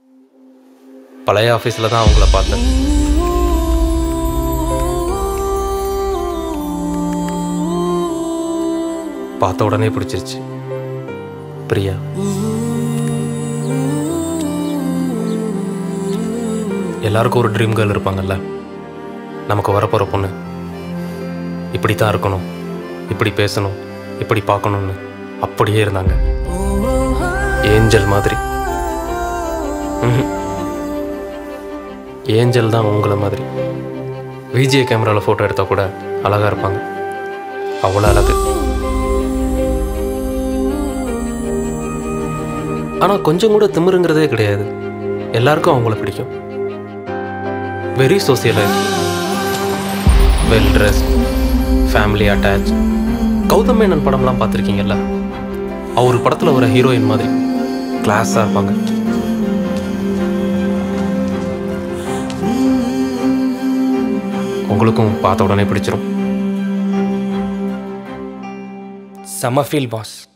பழைய ஆஃபீஸில் தான் அவங்கள பார்த்தேன் பார்த்த உடனே பிடிச்சிருச்சு பிரியா எல்லாருக்கும் ஒரு ட்ரீம் கேர்ள் இருப்பாங்கல்ல நமக்கு வரப்போகிற பொண்ணு இப்படி தான் இருக்கணும் இப்படி பேசணும் இப்படி பார்க்கணும்னு அப்படியே இருந்தாங்க ஏஞ்சல் மாதிரி ம்ஹும். ஏஞ்சல் தான் உங்களை மாதிரி விஜே கேமராவில் ஃபோட்டோ எடுத்தால் கூட அழகாக இருப்பாங்க அவ்வளோ அழகு ஆனால் கொஞ்சம் கூட திமிருங்கிறதே கிடையாது எல்லாருக்கும் அவங்கள பிடிக்கும் very socialise well dress family attach Gautham Menon படம்லாம் பார்த்துருக்கீங்கல்ல அவர் படத்தில் ஒரு ஹீரோயின் மாதிரி கிளாஸாக இருப்பாங்க உங்களுக்கும் பார்த்த உடனே பிடிச்சிரும் செம ஃபீல் பாஸ்